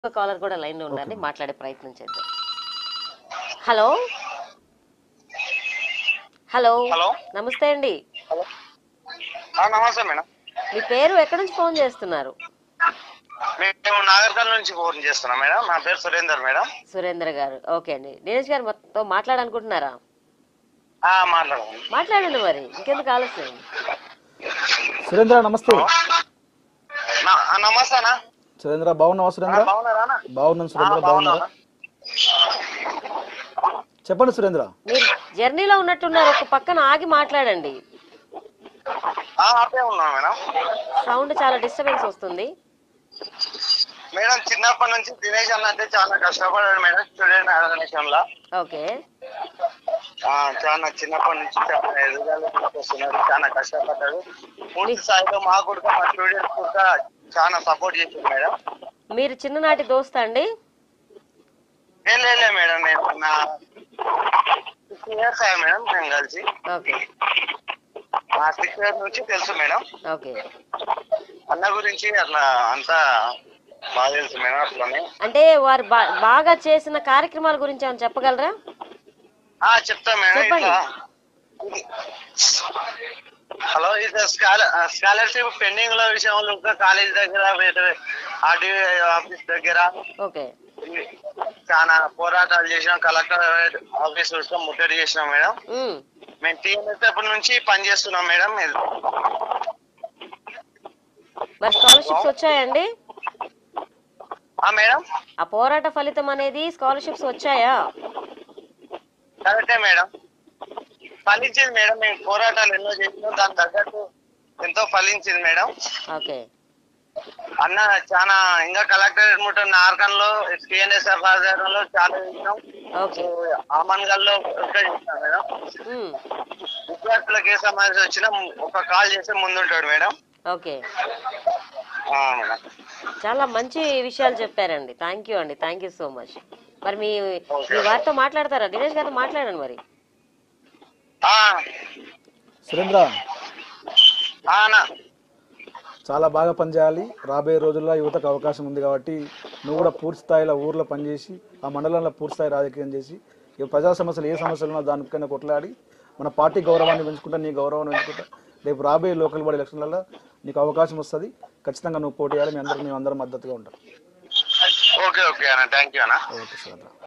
Caller కూడా line లో ఉండండి మాట్లాడే ప్రయత్నం చేద్దాం హలో హలో హలో నమస్తే అండి హలో ఆ, నమస్తే మేడం మీ పేరు ఎక్కడి నుంచి ఫోన్ చేస్తున్నారు మేము నాగర్కల్ నుంచి ఫోన్ చేస్తున్నాం మేడం నా పేరు సురేందర్ మేడం సురేంద్ర గారు ఓకే అండి దినేష్ గారు మొత్తం మాట్లాడాలనుకుంటున్నారా ఆ, మాట్లాడండి మాట్లాడండి మరి ఇంకెందుకు ఆలస్యం సురేంద్ర నమస్తే నా- ఆ, నమస్తే అన్న సురేంద్ర బాగున్నావా ఆ, సురేంద్ర బాగున్నారా అన్న? బాగున్నాను ఆ, సురేంద్ర బాగున్నా బాగున్నారా చెప్పండి సురేంద్ర మీరు జర్నీలో ఉన్నట్టున్నారు ఒక పక్కన ఆగి మాట్లాడండి ఆ, అట్లే ఉన్నాం మేడం సౌండ్ చాలా డిస్టర్బెన్స్ వస్తుంది మేడం చిన్నప్పటి నుంచి దినేష్ అన్న అంటే చాలా కష్టపడాడు మేడం స్టూడెంట్ ఆర్గనైజేషన్ లో ఓకే ఆ, చాలా చిన్నప్పటి నుంచి చాలా ఎదుగుదల వస్తున్నాడు చాలా కష్టపడ్డాడు పూర్తి స్థాయిలో మా కూడా మా స్టూడెంట్స్ కూడా చాలా సపోర్ట్ చేసింది మేడం మీరు చిన్ననాటి దోస్తా అండి ఏం లేదు మేడం నేను నా సిక్స్ ఇయర్స్ అయ్యా మేడం మేము కలిసి ఓకే ఆ సిక్స్ ఇయర్స్ నుంచి తెలుసు మేడం ఓకే అన్న గురించి అట్లా అంతా బాగా తెలుసు మేడం అట్లనే అంటే వారు బా- బాగా చేసిన కార్యక్రమాల గురించి ఏమైనా చెప్పగలరా ఆ చెప్తా మేడం చెప్పండి. ఇట్లా ఇది- హలో ఇది స్కాలర్షిప్ పెండింగ్ లో విషయంలో ఇంకా కాలేజ్ దగ్గర ఆర్డీఓ ఆఫీస్ దగ్గర ఓకే ఇది చాలా పోరాటాలు చేసినాం కలెక్టర్ ఆఫీస్ చూసినా ముట్టడి చేసినాం మేడం ఉమ్. మేము టీఎంఎస్ తరపు నుంచి పని చేస్తున్నాం మేడం మరి స్కాలర్షిప్స్ వచ్చాయండి ఆ మేడం ఆ పోరాట ఫలితం అనేది స్కాలర్షిప్స్ వచ్చాయా కరెక్టే మేడం ఫలించింది మేడం మేము పోరాటాలు ఎన్నో చేసినాం దాని తగ్గట్టు ఎంతో ఫలించింది మేడం ఓకే అన్న చాలా ఇంకా కలెక్టరేట్ ముట్ట నార్కన్ లో టిఎన్ఎస్ఎఫ్ ఆధ్వర్యంలో చాలా చేసినాం ఓకే ఆమన్గల్ లో ఇంకా చేసినాం మేడం ఉమ్. విద్యార్థులకు ఏ సమస్య వచ్చినా ఒక కాల్ చేస్తే ముందుంటాడు మేడం ఓకే ఆ, మేడం చాలా మంచి విషయాలు చెప్పారండి థ్యాంక్ యూ అండి థ్యాంక్ యూ సో మచ్ మరి మీ మీ వారితో మాట్లాడతారా దినేష్ గారితో మాట్లాడండి మరి ఆ, సురేంద్ర ఆ, అన్న చాలా బాగా పనిచేయాలి రాబోయే రోజుల్లో యువతకు అవకాశం ఉంది కాబట్టి నువ్వు కూడా పూర్తి స్థాయిలో ఊర్లో పనిచేసి ఆ మండలంలో పూర్తి స్థాయి రాజకీయం చేసి ఇక ప్రజా సమస్యలు ఏ సమస్యలు ఉన్నా దానిపైన కొట్లాడి మన పార్టీ గౌరవాన్ని పెంచుకుంటా నీ గౌరవాన్ని పెంచుకుంటా రేపు రాబోయే లోకల్ బాడీ ఎలక్షన్లలో నీకు అవకాశం వస్తుంది ఖచ్చితంగా నువ్వు పోటీ చేయాలి మీ అందరికి మేము అందరం మద్దతుగా ఉంటాం ఓకే ఓకే అన్న థ్యాంక్ యూ అన్న ఓకే సురేంద్ర